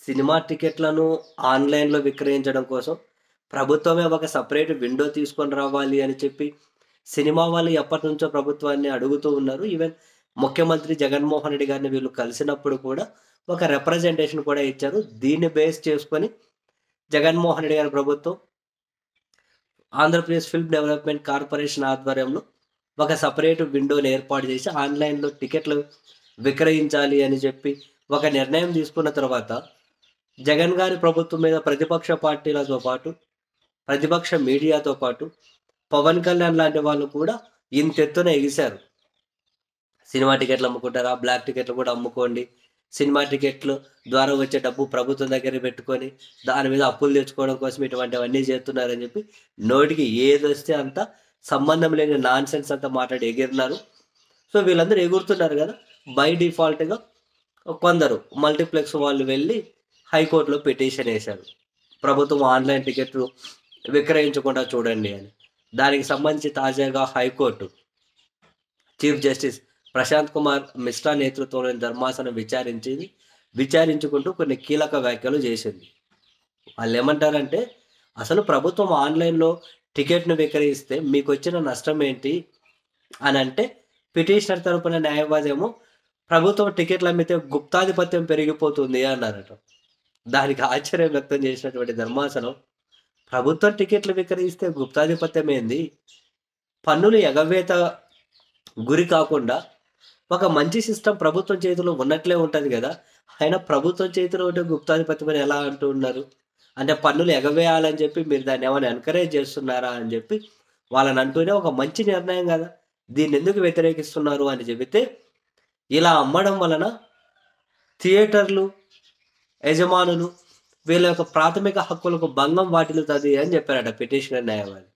Cinema టికెట్లను ఆన్‌లైన్‌లో విక్రయించడం కోసం ప్రభుత్వమే ఒక సెపరేట్ విండో తీసుకొని రావాలి అని చెప్పి సినిమా వాళ్ళు ఎప్పటినుంచో ప్రభుత్వాన్ని అడుగుతూ ఉన్నారు. ఈవెన్ ముఖ్యమంత్రి జగన్మోహన్ రెడ్డి గారిని వీళ్ళు కలిసినప్పుడు కూడా ఒక రిప్రజెంటేషన్ కూడా ఇచ్చారు. దీన్ని బేస్ చేసుకొని జగన్మోహన్ రెడ్డి గారి ప్రభుత్వం ఆంధ్రప్రదేశ్ ఫిల్మ్ డెవలప్‌మెంట్ కార్పొరేషన్ ఆధ్వర్యంలో ఒక సెపరేట్ విండోని ఏర్పాటు చేసి ఆన్‌లైన్‌లో టికెట్లు విక్రయించాలి అని చెప్పి ఒక నిర్ణయం తీసుకున్న తర్వాత జగన్ గారి ప్రభుత్వం మీద ప్రతిపక్ష పార్టీలతో పాటు, ప్రతిపక్ష మీడియాతో పాటు పవన్ కళ్యాణ్ లాంటి వాళ్ళు కూడా ఇంతెత్తున ఎగిసారు. సినిమా టికెట్లు అమ్ముకుంటారా? బ్లాక్ టికెట్లు కూడా అమ్ముకోండి. సినిమా టికెట్లు ద్వారా వచ్చే డబ్బు ప్రభుత్వం దగ్గర పెట్టుకొని దాని మీద అప్పులు తెచ్చుకోవడం కోసం ఇటువంటివన్నీ చేస్తున్నారని చెప్పి నోటికి ఏదొస్తే అంత సంబంధం లేని నాన్‌సెన్స్ అంతా మాట్లాడి ఎగిరినారు. సో, వీళ్ళందరూ ఎగురుతున్నారు గదా! బై డిఫాల్ట్‌గా కొందరు మల్టీప్లెక్స్ వాళ్ళు వెళ్లి హైకోర్ట్‌లో పిటిషన్ ఏశారు. ప్రభుత్వం ఆన్‌లైన్ టికెట్లు విక్రయించకుండా చూడండి అని. దానికి సంబంధించి తాజాగా high court chief justice Prashant Kumar Mishra నేతృత్వంలోని ధర్మాసనం విచారించింది. విచారించుకుంటూ కొన్ని కీలక వ్యాఖ్యలు చేసింది. వాళ్ళేమంటారంటే, అసలు ప్రభుత్వం ఆన్‌లైన్‌లో టికెట్‌ను విక్రయిస్తే మీకొచ్చిన నష్టం ఏంటి? అనంటే పిటిషనర్ తరపున న్యాయవాది ఏమో ప్రభుత్వం టికెట్లు అమ్మితే గుప్తాధిపత్యం పెరిగిపోతుంది అన్నారట. దానికి ఆశ్చర్యం వ్యక్తం చేసినటువంటి ధర్మాసనం, ప్రభుత్వం టికెట్లు విక్రయిస్తే గుప్తాధిపత్యం ఏంది? పన్నులు ఎగవేత గురి కాకుండా ఒక మంచి సిస్టమ్ ప్రభుత్వం చేతిలో ఉన్నట్లే ఉంటది గదా! అయినా ప్రభుత్వం చేతిలో ఉంటే గుప్తాధిపత్యం అని ఎలా అంటూ ఉన్నారు? అంటే పన్నులు ఎగవేయాలని చెప్పి మీరు దాన్నేమన్నా ఎంకరేజ్ చేస్తున్నారా? అని చెప్పి వాళ్ళని అంటూనే ఒక మంచి నిర్ణయం గదా! దీన్నెందుకు వ్యతిరేకిస్తున్నారు అని చెబితే, ఇలా అమ్మడం వలన థియేటర్లు యజమానులు వీళ్ళ యొక్క ప్రాథమిక హక్కులకు భంగం వాటిల్లుతది అని చెప్పారట పిటిషనర్ న్యాయవాది.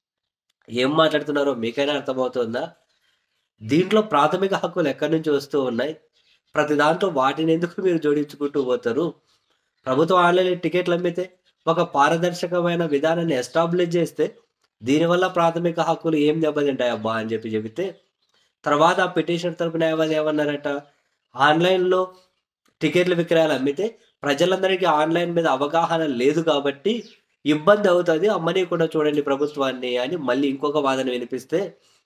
ఏం మాట్లాడుతున్నారో మీకైనా అర్థమవుతుందా? దీంట్లో ప్రాథమిక హక్కులు ఎక్కడి నుంచి వస్తూ ఉన్నాయి? ప్రతి దాంట్లో వాటినెందుకు మీరు జోడించుకుంటూ పోతారు? ప్రభుత్వం ఆన్‌లైన్‌లో టికెట్లు అమ్మితే ఒక పారదర్శకమైన విధానాన్ని ఎస్టాబ్లిష్ చేస్తే దీనివల్ల ప్రాథమిక హక్కులు ఏం దెబ్బతింటాయబ్బా! అని చెప్పి చెబితే, తర్వాత ఆ పిటిషనర్ తరపు న్యాయవాది ఏమన్నారట, ఆన్‌లైన్‌లో టికెట్ల విక్రయాలు అమ్మితే ప్రజలందరికీ ఆన్‌లైన్ మీద అవగాహన లేదు కాబట్టి ఇబ్బంది అవుతది. అమ్మనీయకుండా చూడండి ప్రభుత్వాన్ని అని మళ్ళీ ఇంకొక వాదన వినిపిస్తే,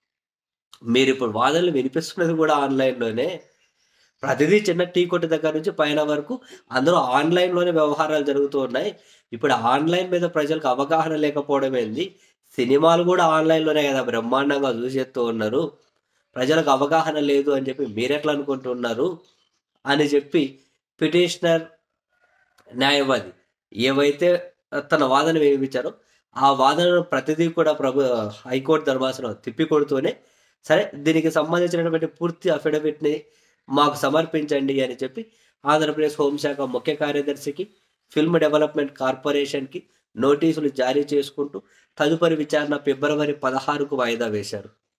మీరిప్పుడు వాదనలు వినిపిస్తున్నది కూడా ఆన్‌లైన్‌లోనే. ప్రతిదీ చిన్న టీ కొట్టు దగ్గర నుంచి పైన వరకు అందరూ ఆన్‌లైన్‌లోనే వ్యవహారాలు జరుగుతూ ఉన్నాయి. ఇప్పుడు ఆన్‌లైన్ మీద ప్రజలకు అవగాహన లేకపోవడం ఏంది? సినిమాలు కూడా ఆన్‌లైన్‌లోనే గదా! బ్రహ్మాండంగా చూసేత్తూ ఉన్నారు. ప్రజలకు అవగాహన లేదు అని చెప్పి మీరెట్లా అనుకుంటున్నారు? అని చెప్పి పిటిషనర్ న్యాయవాది ఏవైతే తన వాదన వినిపించారో, ఆ వాదనను ప్రతిదీ కూడా ప్రభు హైకోర్టు ధర్మాసనం తిప్పికొడుతూనే, సరే దీనికి సంబంధించినటువంటి పూర్తి అఫిడవిట్‌ని మాకు సమర్పించండి అని చెప్పి ఆంధ్రప్రదేశ్ హోంశాఖ ముఖ్య కార్యదర్శికి, ఫిల్మ్ డెవలప్‌మెంట్ కార్పొరేషన్‌కి నోటీసులు జారీ చేసుకుంటూ తదుపరి విచారణ ఫిబ్రవరి 16కు వాయిదా వేశారు.